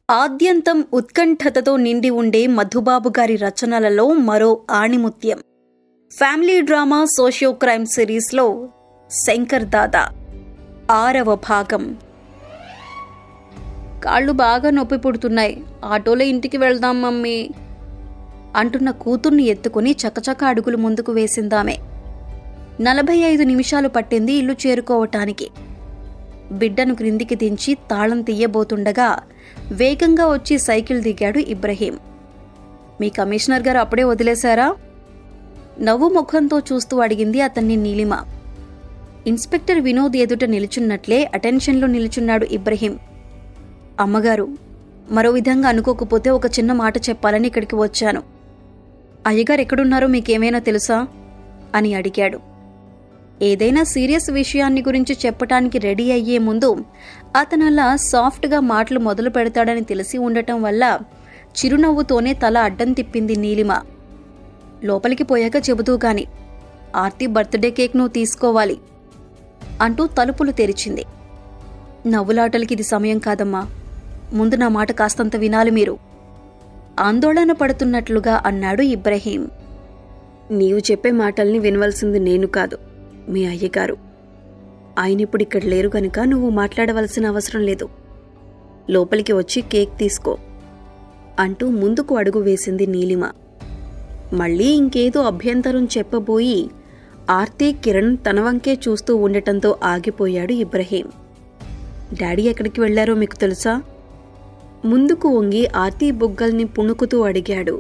ఆద్యంతం ఉత్కంఠతతో నిండి ఉండే మధుబాబు గారి రచనలలో మరో ఆణిముత్యం ఫ్యామిలీ డ్రామా సోషియో క్రైమ్ సిరీస్లో శంకర్ దాదా ఆరవ భాగం కాళ్ళు బాగా నొప్పి పుడుతున్నాయి ఆటోలో ఇంటికి వెళ్దాం మమ్మీ అంటున్న కూతుర్ని ఎత్తుకుని చకచక అడుగులు ముందుకు వేసిందామె నలభై ఐదు నిమిషాలు పట్టింది ఇల్లు చేరుకోవటానికి బిడ్డను క్రిందికి దించి తాళం తీయబోతుండగా వేగంగా వచ్చి సైకిల్ దిగాడు ఇబ్రహీం మీ కమిషనర్ గారు అప్పుడే వదిలేశారా నవ్వు ముఖంతో చూస్తూ అడిగింది అతన్ని నీలిమ ఇన్స్పెక్టర్ వినోద్ ఎదుట నిలుచున్నట్లే అటెన్షన్లో నిలుచున్నాడు ఇబ్రహీం అమ్మగారు మరో విధంగా అనుకోకపోతే ఒక చిన్న మాట చెప్పాలని ఇక్కడికి వచ్చాను అయ్యగారు ఎక్కడున్నారో మీకేమైనా తెలుసా అని అడిగాడు ఏదైనా సీరియస్ విషయాన్ని గురించి చెప్పటానికి రెడీ అయ్యే ముందు అతను అలా సాఫ్ట్గా మాటలు మొదలు పెడతాడని తెలిసి ఉండటం వల్ల చిరునవ్వుతోనే తల అడ్డం తిప్పింది నీలిమ లోపలికి పోయాక చెబుతూ గాని ఆర్తి బర్త్డే కేక్ నువ్వు తీసుకోవాలి అంటూ తలుపులు తెరిచింది నవ్వులాటలకి ఇది సమయం కాదమ్మా ముందు నా మాట కాస్తంత వినాలి మీరు ఆందోళన పడుతున్నట్లుగా అన్నాడు ఇబ్రహీం నీవు చెప్పే మాటల్ని వినవలసింది నేను కాదు మీ అయ్యగారు ఆయన ఇప్పుడు ఇక్కడ లేరు గనుక నువ్వు మాట్లాడవలసిన అవసరం లేదు లోపలికి వచ్చి కేక్ తీసుకో అంటూ ముందుకు అడుగు వేసింది నీలిమ మళ్ళీ ఇంకేదో అభ్యంతరం చెప్పబోయి ఆర్తి కిరణ్ తన వంకే చూస్తూ ఉండటంతో ఆగిపోయాడు ఇబ్రహీం డాడీ ఎక్కడికి వెళ్లారో మీకు తెలుసా ముందుకు వంగి ఆర్తి బుగ్గల్ని పుణుకుతూ అడిగాడు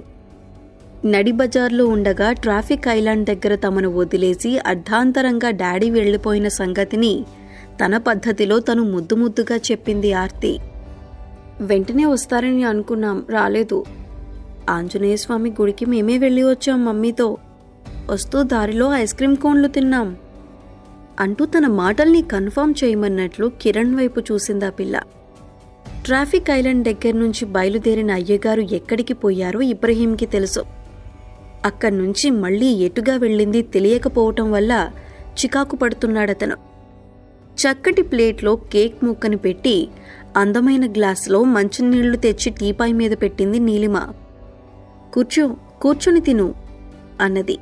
నడి బజార్లో ఉండగా ట్రాఫిక్ ఐలాండ్ దగ్గర తమను వదిలేసి అర్ధాంతరంగా డాడీ వెళ్లిపోయిన సంగతిని తన పద్ధతిలో తను ముద్దు ముద్దుగా చెప్పింది ఆర్తి వెంటనే వస్తారని అనుకున్నాం రాలేదు ఆంజనేయ స్వామి గుడికి మేమే వెళ్ళి వచ్చాం మమ్మీతో వస్తూ దారిలో ఐస్ క్రీమ్ కోన్లు తిన్నాం అంటూ తన మాటల్ని కన్ఫర్మ్ చేయమన్నట్లు కిరణ్ వైపు చూసిందా పిల్ల ట్రాఫిక్ ఐలాండ్ దగ్గర నుంచి బయలుదేరిన అయ్యగారు ఎక్కడికి పోయారో ఇబ్రహీంకి తెలుసు అక్కడి నుంచి మళ్ళీ ఎటుగా వెళ్ళింది తెలియకపోవటం వల్ల చికాకు పడుతున్నాడతను చక్కటి ప్లేట్లో కేక్ ముక్కని పెట్టి అందమైన గ్లాసులో మంచినీళ్లు తెచ్చి టీపాయ్ మీద పెట్టింది నీలిమ కూర్చో కూర్చొని తిను అన్నది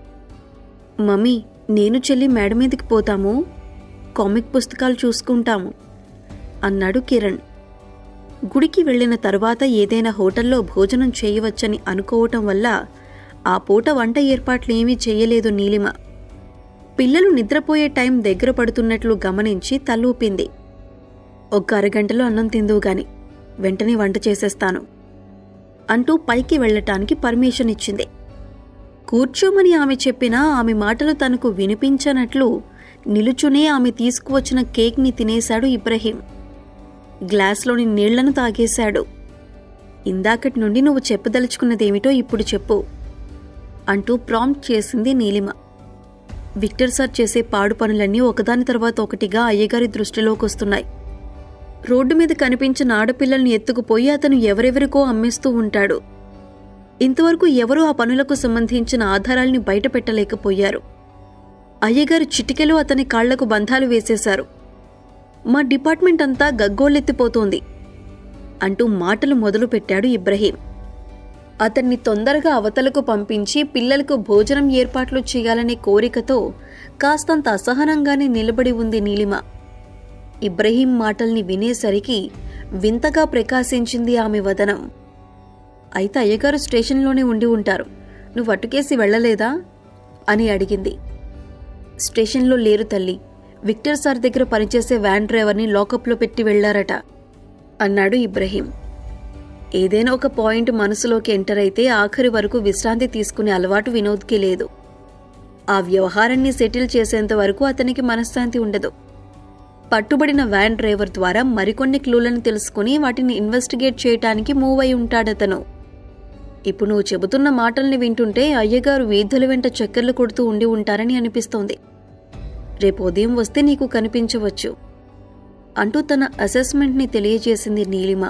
మమ్మీ నేను చెల్లి మేడ మీదకి పోతాము కామిక్ పుస్తకాలు చూసుకుంటాము అన్నాడు కిరణ్ గుడికి వెళ్ళిన తర్వాత ఏదైనా హోటల్లో భోజనం చేయవచ్చని అనుకోవటం వల్ల ఆ పూట వంట ఏర్పాట్లు ఏమీ చేయలేదు నీలిమ పిల్లలు నిద్రపోయే టైం దగ్గర పడుతున్నట్లు గమనించి తలూపింది ఒక్క అరగంటలో అన్నం తిందువు గాని వెంటనే వంట చేసేస్తాను అంటూ పైకి వెళ్ళటానికి పర్మిషన్ ఇచ్చింది కూర్చోమని ఆమె చెప్పినా ఆమె మాటలు తనకు వినిపించనట్లు నిలుచునే ఆమె తీసుకువచ్చిన కేక్ని తినేశాడు ఇబ్రహీం గ్లాస్లోని నీళ్లను తాగేశాడు ఇందాకటి నుండి నువ్వు చెప్పదలుచుకున్నదేమిటో ఇప్పుడు చెప్పు అంటూ ప్రాంప్ట్ చేసింది నీలిమ విక్టర్ సార్ చేసే పాడు పనులన్నీ ఒకదాని తర్వాత ఒకటిగా అయ్యగారి దృష్టిలోకి వస్తున్నాయి రోడ్డు మీద కనిపించిన ఆడపిల్లల్ని ఎత్తుకుపోయి అతను ఎవరెవరికో అమ్మేస్తూ ఉంటాడు ఇంతవరకు ఎవరూ ఆ పనులకు సంబంధించిన ఆధారాల్ని బయట పెట్టలేకపోయారు అయ్యగారు చిటికెలో అతని కాళ్లకు బంధాలు వేసేశారు మా డిపార్ట్మెంట్ అంతా గగ్గోలెత్తిపోతోంది అంటూ మాటలు మొదలుపెట్టాడు ఇబ్రహీం అతన్ని తొందరగా అవతలకు పంపించి పిల్లలకు భోజనం ఏర్పాట్లు చేయాలనే కోరికతో కాస్తంత అసహనంగానే నిలబడి ఉంది నీలిమ ఇబ్రహీం మాటల్ని వినేసరికి వింతగా ప్రకాశించింది ఆమె వదనం అయితే అయ్యగారు స్టేషన్లోనే ఉండి ఉంటారు నువ్వు అటుకేసి వెళ్ళలేదా అని అడిగింది స్టేషన్లో లేరు తల్లి విక్టర్ సార్ దగ్గర పనిచేసే వ్యాన్ డ్రైవర్ని లాకప్లో పెట్టి వెళ్లారట అన్నాడు ఇబ్రహీం ఏదైనా ఒక పాయింట్ మనసులోకి ఎంటర్ అయితే ఆఖరి వరకు విశ్రాంతి తీసుకునే అలవాటు వినోద్కి లేదు ఆ వ్యవహారాన్ని సెటిల్ చేసేంత వరకు అతనికి మనశ్శాంతి ఉండదు పట్టుబడిన వ్యాన్ డ్రైవర్ ద్వారా మరికొన్ని క్లూలను తెలుసుకుని వాటిని ఇన్వెస్టిగేట్ చేయటానికి మూవ్ అయి ఉంటాడతను ఇప్పుడు నువ్వు చెబుతున్న మాటల్ని వింటుంటే అయ్యగారు వీధుల వెంట చక్కర్లు కొడుతూ ఉండి ఉంటారని అనిపిస్తోంది రేపు ఉదయం వస్తే నీకు కనిపించవచ్చు అంటూ తన అసెస్మెంట్ని తెలియజేసింది నీలిమ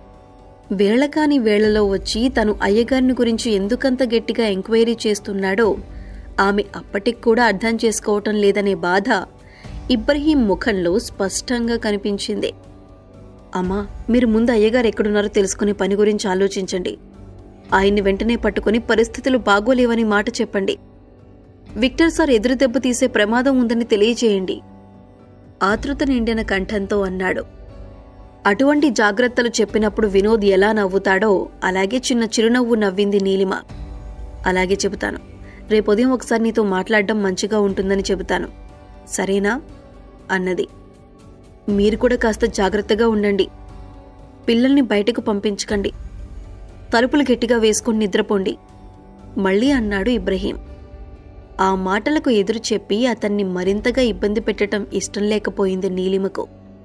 వేళకాని వేళలో వచ్చి తను అయ్యగారిని గురించి ఎందుకంత గట్టిగా ఎంక్వైరీ చేస్తున్నాడో ఆమె అప్పటికి కూడా అర్థం చేసుకోవటం లేదనే బాధ ఇబ్రహీం ముఖంలో స్పష్టంగా కనిపించింది అమ్మా మీరు ముందు అయ్యగారు ఎక్కడున్నారో తెలుసుకునే పని గురించి ఆలోచించండి ఆయన్ని వెంటనే పట్టుకుని పరిస్థితులు బాగోలేవని మాట చెప్పండి విక్టర్ సార్ ఎదురు దెబ్బ తీసే ప్రమాదం ఉందని తెలియజేయండి ఆతృత నిండిన కంఠంతో అన్నాడు అటువంటి జాగ్రత్తలు చెప్పినప్పుడు వినోద్ ఎలా నవ్వుతాడో అలాగే చిన్న చిరునవ్వు నవ్వింది నీలిమ అలాగే చెబుతాను రేపు ఉదయం ఒకసారి నీతో మాట్లాడడం మంచిగా ఉంటుందని చెబుతాను సరేనా అన్నది మీరు కూడా కాస్త జాగ్రత్తగా ఉండండి పిల్లల్ని బయటకు పంపించకండి తలుపులు గట్టిగా వేసుకొని నిద్రపోండి మళ్ళీ అన్నాడు ఇబ్రహీం ఆ మాటలకు ఎదురు చెప్పి అతన్ని మరింతగా ఇబ్బంది పెట్టడం ఇష్టం లేకపోయింది నీలిమకు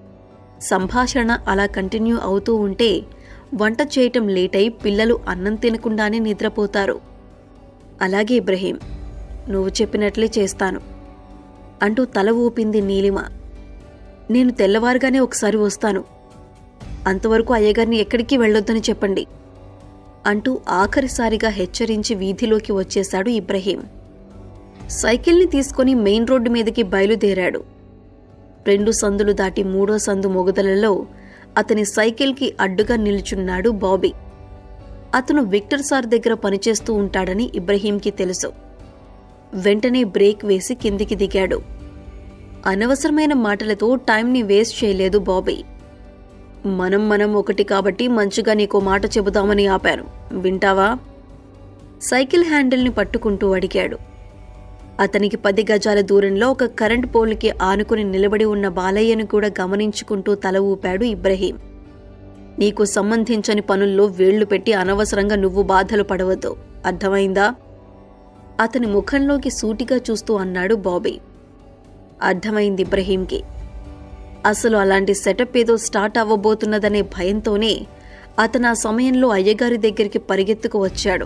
సంభాషణ అలా కంటిన్యూ అవుతూ ఉంటే వంట చేయటం లేటై పిల్లలు అన్నం తినకుండానే నిద్రపోతారు అలాగే ఇబ్రహీం నువ్వు చెప్పినట్లే చేస్తాను అంటూ తల ఊపింది నీలిమ నేను తెల్లవారుగానే ఒకసారి వస్తాను అంతవరకు అయ్యగారిని ఎక్కడికి వెళ్ళొద్దని చెప్పండి అంటూ ఆఖరిసారిగా హెచ్చరించి వీధిలోకి వచ్చేశాడు ఇబ్రహీం సైకిల్ని తీసుకొని మెయిన్ రోడ్డు మీదకి బయలుదేరాడు రెండు సందులు దాటి మూడో సందు మొగదలలో అతని సైకిల్కి అడ్డుగా నిల్చున్నాడు బాబీ అతను విక్టర్ సార్ దగ్గర పనిచేస్తూ ఉంటాడని ఇబ్రహీంకి తెలుసు వెంటనే బ్రేక్ వేసి కిందికి దిగాడు అనవసరమైన మాటలతో టైంని వేస్ట్ చేయలేదు బాబీ మనం మనం ఒకటి కాబట్టి మంచిగా నీకో మాట చెబుదామని ఆపాను వింటావా సైకిల్ హ్యాండిల్ని పట్టుకుంటూ అడిగాడు అతనికి పది గజాల దూరంలో ఒక కరెంట్ పోల్కి ఆనుకుని నిలబడి ఉన్న బాలయ్యను కూడా గమనించుకుంటూ తల ఊపాడు ఇబ్రహీం నీకు సంబంధించని పనుల్లో వేళ్లు పెట్టి అనవసరంగా నువ్వు బాధలు పడవద్దు అర్థమైందా అతని ముఖంలోకి సూటిగా చూస్తూ అన్నాడు బాబీ అర్థమైంది ఇబ్రహీంకి అసలు అలాంటి సెటప్ ఏదో స్టార్ట్ అవ్వబోతున్నదనే భయంతోనే అతను ఆ సమయంలో అయ్యగారి దగ్గరికి పరిగెత్తుకు వచ్చాడు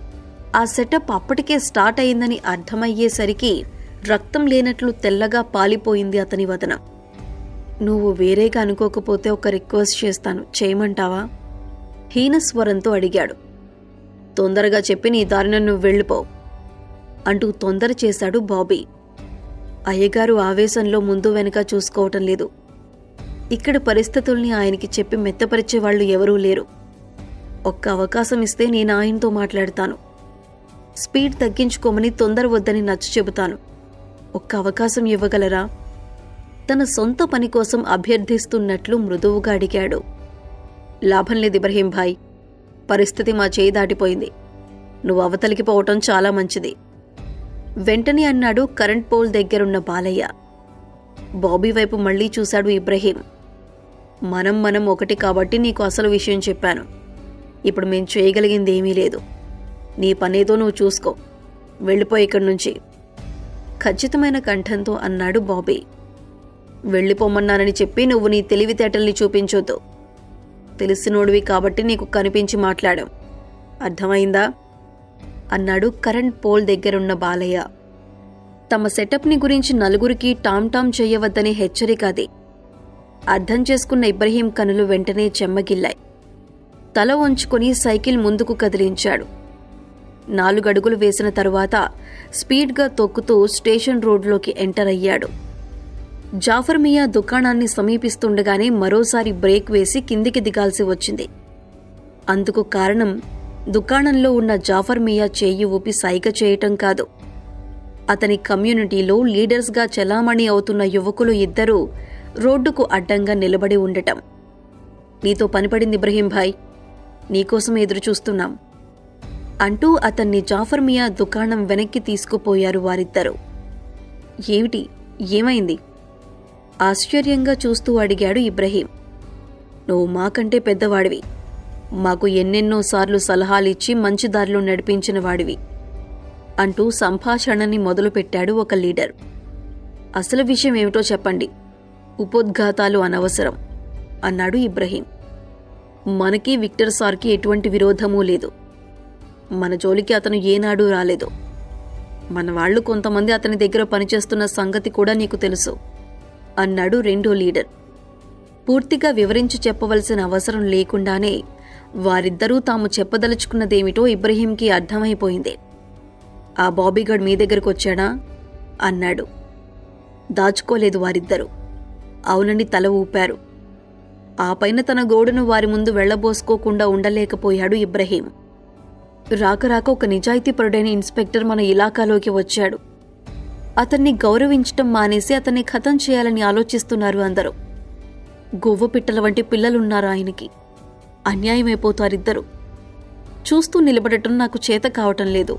ఆ సెటప్ అప్పటికే స్టార్ట్ అయిందని అర్థమయ్యేసరికి రక్తం లేనట్లు తెల్లగా పాలిపోయింది అతని వదనం నువ్వు వేరేగా అనుకోకపోతే ఒక రిక్వెస్ట్ చేస్తాను చేయమంటావా హీనస్వరంతో అడిగాడు తొందరగా చెప్పి నీ దారిన నువ్వు వెళ్ళిపో అంటూ తొందర చేశాడు బాబీ అయ్యగారు ఆవేశంలో ముందు వెనక చూసుకోవటం లేదు ఇక్కడ పరిస్థితుల్ని ఆయనకి చెప్పి మెత్తపరిచే వాళ్ళు ఎవరూ లేరు ఒక్క అవకాశం ఇస్తే నేను ఆయనతో మాట్లాడతాను స్పీడ్ తగ్గించుకోమని తొందర వద్దని నచ్చ చెబుతాను ఒక్క అవకాశం ఇవ్వగలరా తన సొంత పని కోసం అభ్యర్థిస్తున్నట్లు మృదువుగా అడిగాడు లాభం లేదు ఇబ్రహీం భాయ్ పరిస్థితి మా చేయి దాటిపోయింది నువ్వు అవతలికి పోవటం చాలా మంచిది వెంటనే అన్నాడు కరెంట్ పోల్ దగ్గరున్న బాలయ్య బాబీ వైపు మళ్ళీ చూశాడు ఇబ్రహీం మనం మనం ఒకటి కాబట్టి నీకు అసలు విషయం చెప్పాను ఇప్పుడు మేం చేయగలిగింది ఏమీ లేదు నీ పనేదో నువ్వు చూసుకో వెళ్ళిపో ఇక్కడి నుంచి ఖచ్చితమైన కంఠంతో అన్నాడు బాబీ వెళ్ళిపోమన్నానని చెప్పి నువ్వు నీ తెలివితేటల్ని చూపించొద్దు తెలిసినోడివి కాబట్టి నీకు కనిపించి మాట్లాడాం అర్థమైందా అన్నాడు కరెంట్ పోల్ దగ్గరున్న బాలయ్య తమ సెటప్ని గురించి నలుగురికి టామ్ టామ్ చేయవద్దనే హెచ్చరిక అది అర్థం చేసుకున్న ఇబ్రహీం కనులు వెంటనే చెమ్మగిల్లాయి తల వంచుకొని సైకిల్ ముందుకు కదిలించాడు నాలుగడుగులు వేసిన తరువాత స్పీడ్గా తొక్కుతూ స్టేషన్ రోడ్లోకి ఎంటర్ అయ్యాడు జాఫర్ మియా దుకాణాన్ని సమీపిస్తుండగానే మరోసారి బ్రేక్ వేసి కిందికి దిగాల్సి వచ్చింది అందుకు కారణం దుకాణంలో ఉన్న జాఫర్ మియా చేయి ఊపి సైగ చేయటం కాదు అతని కమ్యూనిటీలో లీడర్స్గా చెలామణి అవుతున్న యువకులు ఇద్దరూ రోడ్డుకు అడ్డంగా నిలబడి ఉండటం నీతో పనిపడింది ఇబ్రహీం భాయ్ నీకోసం ఎదురు చూస్తున్నాం అంటూ అతన్ని జాఫర్ మియా దుకాణం వెనక్కి తీసుకుపోయారు వారిద్దరూ ఏమిటి ఏమైంది ఆశ్చర్యంగా చూస్తూ అడిగాడు ఇబ్రహీం నువ్వు మాకంటే పెద్దవాడివి మాకు ఎన్నెన్నో సార్లు సలహాలిచ్చి మంచి దారిలో నడిపించిన వాడివి అంటూ సంభాషణని మొదలుపెట్టాడు ఒక లీడర్ అసలు విషయం ఏమిటో చెప్పండి ఉపోద్ఘాతాలు అనవసరం అన్నాడు ఇబ్రహీం మనకి విక్టర్ సార్కి ఎటువంటి విరోధమూ లేదు మన జోలికి అతను ఏనాడూ రాలేదు మన వాళ్ళు కొంతమంది అతని దగ్గర పనిచేస్తున్న సంగతి కూడా నీకు తెలుసు అన్నాడు రెండో లీడర్ పూర్తిగా వివరించి చెప్పవలసిన అవసరం లేకుండానే వారిద్దరూ తాము చెప్పదలుచుకున్నదేమిటో ఇబ్రహీంకి అర్థమైపోయింది ఆ బాబీగడ్ మీ దగ్గరకు వచ్చాడా అన్నాడు దాచుకోలేదు వారిద్దరూ అవునని తల ఊపారు ఆ పైన తన గోడును వారి ముందు వెళ్లబోసుకోకుండా ఉండలేకపోయాడు ఇబ్రహీం రాక రాక ఒక నిజాయితీపరుడైన ఇన్స్పెక్టర్ మన ఇలాకాలోకి వచ్చాడు అతన్ని గౌరవించటం మానేసి అతన్ని ఖతం చేయాలని ఆలోచిస్తున్నారు అందరూ గువ్వ పిట్టల వంటి పిల్లలున్నారు ఆయనకి అన్యాయమైపోతారిద్దరు చూస్తూ నిలబడటం నాకు చేత కావటం లేదు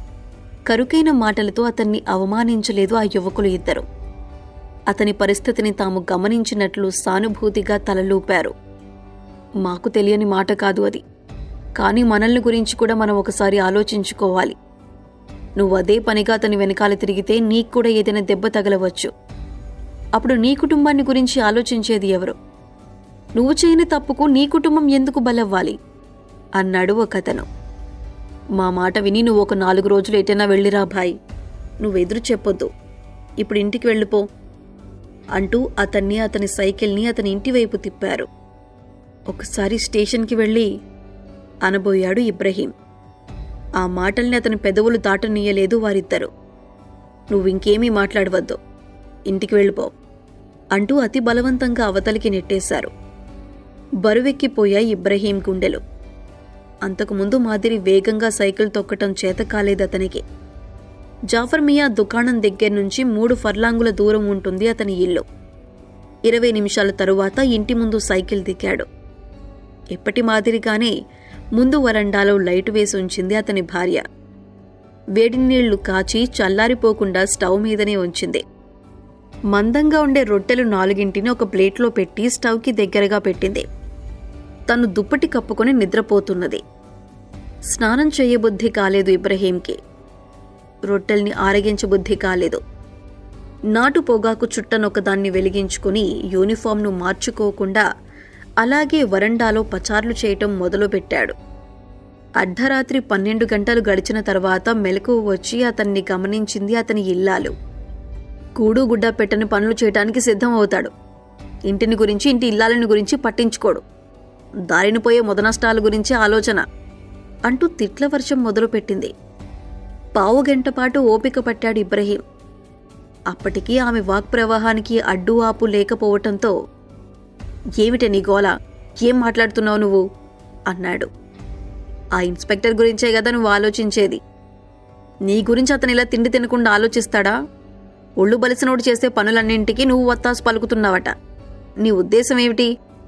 కరుకైన మాటలతో అతన్ని అవమానించలేదు ఆ యువకులు ఇద్దరు అతని పరిస్థితిని తాము గమనించినట్లు సానుభూతిగా తలలూపారు మాకు తెలియని మాట కాదు అది కానీ మనల్ని గురించి కూడా మనం ఒకసారి ఆలోచించుకోవాలి నువ్వు అదే పనిగా అతని వెనకాల తిరిగితే నీకు కూడా ఏదైనా దెబ్బ తగలవచ్చు అప్పుడు నీ కుటుంబాన్ని గురించి ఆలోచించేది ఎవరు నువ్వు చేయని తప్పుకు నీ కుటుంబం ఎందుకు బలవ్వాలి అన్నాడు ఒకతను మా మాట విని నువ్వు ఒక నాలుగు రోజులు ఎటైనా వెళ్ళిరా భాయ్ నువ్వెదురు చెప్పొద్దు ఇప్పుడు ఇంటికి వెళ్ళిపో అంటూ అతన్ని అతని సైకిల్ని అతని ఇంటి వైపు తిప్పారు ఒకసారి స్టేషన్కి వెళ్ళి అనబోయాడు ఇబ్రహీం ఆ మాటల్ని అతని పెదవులు దాటనీయలేదు వారిద్దరు నువ్వు ఇంకేమీ మాట్లాడవద్దు ఇంటికి వెళ్ళిపో అంటూ అతి బలవంతంగా అవతలికి నెట్టేశారు బరువెక్కిపోయాయి ఇబ్రహీం గుండెలు అంతకుముందు మాదిరి వేగంగా సైకిల్ తొక్కటం చేత కాలేదతనికి జాఫర్ మియా దుకాణం దగ్గర నుంచి మూడు ఫర్లాంగుల దూరం ఉంటుంది అతని ఇల్లు ఇరవై నిమిషాల తరువాత ఇంటి ముందు సైకిల్ దిగాడు ఎప్పటి మాదిరిగానే ముందు వరండాలో లైటు వేసి ఉంచింది అతని భార్య వేడి నీళ్లు కాచి చల్లారిపోకుండా స్టవ్ మీదనే ఉంచింది మందంగా ఉండే రొట్టెలు నాలుగింటిని ఒక ప్లేట్లో పెట్టి స్టవ్కి దగ్గరగా పెట్టింది తను దుప్పటి కప్పుకొని నిద్రపోతున్నది స్నానం చేయబుద్ధి కాలేదు ఇబ్రహీంకి రొట్టెల్ని ఆరగించబుద్ధి కాలేదు నాటు పొగాకు చుట్టనొకదాన్ని వెలిగించుకుని యూనిఫామ్ను మార్చుకోకుండా అలాగే వరండాలో పచార్లు చేయటం మొదలుపెట్టాడు అర్ధరాత్రి పన్నెండు గంటలు గడిచిన తర్వాత మెలకువ వచ్చి అతన్ని గమనించింది అతని ఇల్లాలు కూడు గుడ్డ పెట్టని పనులు చేయటానికి సిద్ధం అవుతాడు ఇంటిని గురించి ఇంటి ఇల్లాలని గురించి పట్టించుకోడు దారిని పోయే మొదనష్టాల గురించి ఆలోచన అంటూ తిట్ల వర్షం మొదలుపెట్టింది పావు గంట పాటు ఓపిక పట్టాడు ఇబ్రహీం అప్పటికీ ఆమె వాక్ ప్రవాహానికి అడ్డు ఆపు లేకపోవటంతో ఏమిటి నీ గోల ఏం మాట్లాడుతున్నావు నువ్వు అన్నాడు ఆ ఇన్స్పెక్టర్ గురించే కదా నువ్వు ఆలోచించేది నీ గురించి అతను ఇలా తిండి తినకుండా ఆలోచిస్తాడా ఒళ్ళు బలిసినోడు చేసే పనులన్నింటికి నువ్వు వత్తాసు పలుకుతున్నావట నీ ఉద్దేశం ఏమిటి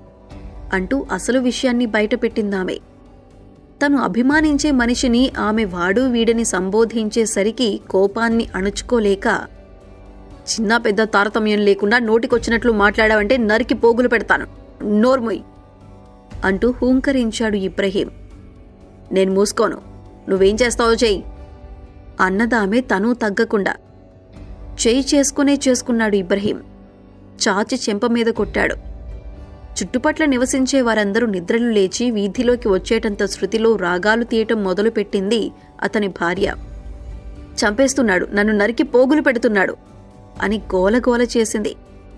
అంటూ అసలు విషయాన్ని బయటపెట్టిందామె తను అభిమానించే మనిషిని ఆమె వాడు వీడని సంబోధించేసరికి కోపాన్ని అణుచుకోలేక చిన్న పెద్ద తారతమ్యం లేకుండా నోటికొచ్చినట్లు మాట్లాడావంటే నరికి పోగులు పెడతాను నోర్మొయ్ అంటూ హూంకరించాడు ఇబ్రహీం నేను మూసుకోను నువ్వేం చేస్తావో చెయ్యి అన్నదామె తను తగ్గకుండా చేయి చేసుకునే చేసుకున్నాడు ఇబ్రహీం చాచి చెంప మీద కొట్టాడు చుట్టుపట్ల నివసించే వారందరూ నిద్రలు లేచి వీధిలోకి వచ్చేటంత శృతిలో రాగాలు తీయటం మొదలుపెట్టింది అతని భార్య చంపేస్తున్నాడు నన్ను నరికి పోగులు పెడుతున్నాడు అని గోలగోల చేసింది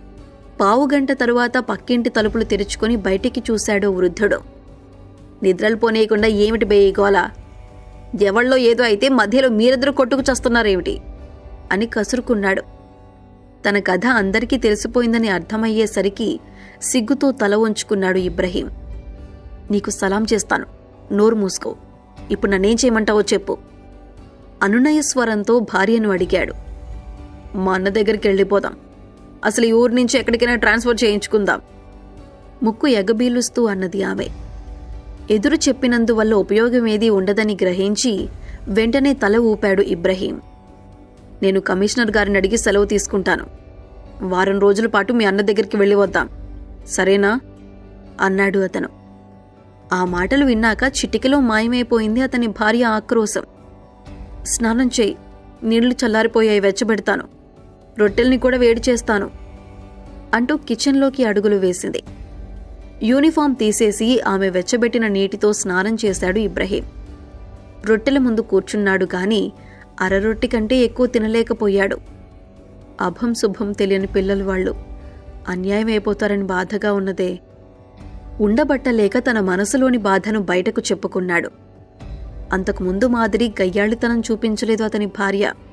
పావుగంట తరువాత పక్కింటి తలుపులు తెరుచుకొని బయటికి చూశాడు వృద్ధుడు నిద్రలు పోనీయకుండా ఏమిటి బేయి గోల ఎవళ్ళో ఏదో అయితే మధ్యలో మీరిద్దరు కొట్టుకు చస్తున్నారేమిటి అని కసురుకున్నాడు తన కథ అందరికీ తెలిసిపోయిందని అర్థమయ్యేసరికి సిగ్గుతో తల వంచుకున్నాడు ఇబ్రహీం నీకు సలాం చేస్తాను నోరు మూసుకో ఇప్పుడు నన్నేం చేయమంటావో చెప్పు అనునయ స్వరంతో భార్యను అడిగాడు మా అన్న దగ్గరికి వెళ్ళిపోదాం అసలు ఈ ఊరు నుంచి ఎక్కడికైనా ట్రాన్స్ఫర్ చేయించుకుందాం ముక్కు ఎగబీలుస్తూ అన్నది ఆమె ఎదురు చెప్పినందువల్ల ఉపయోగమేదీ ఉండదని గ్రహించి వెంటనే తల ఊపాడు ఇబ్రహీం నేను కమిషనర్ గారిని అడిగి సెలవు తీసుకుంటాను వారం రోజుల పాటు మీ అన్న దగ్గరికి వెళ్ళి వద్దాం సరేనా అన్నాడు అతను ఆ మాటలు విన్నాక చిటికెలో మాయమైపోయింది అతని భార్య ఆక్రోశం స్నానం చేయి నీళ్లు చల్లారిపోయాయి వెచ్చబెడతాను రొట్టెల్ని కూడా వేడి చేస్తాను అంటూ కిచెన్లోకి అడుగులు వేసింది యూనిఫామ్ తీసేసి ఆమె వెచ్చబెట్టిన నీటితో స్నానం చేశాడు ఇబ్రహీం రొట్టెల ముందు కూర్చున్నాడు గాని అరరొట్టి కంటే ఎక్కువ తినలేకపోయాడు అభం శుభం తెలియని పిల్లలు వాళ్ళు అన్యాయమైపోతారని బాధగా ఉన్నదే ఉండబట్టలేక తన మనసులోని బాధను బయటకు చెప్పుకున్నాడు అంతకుముందు మాదిరి గయ్యాళితనం చూపించలేదు అతని భార్య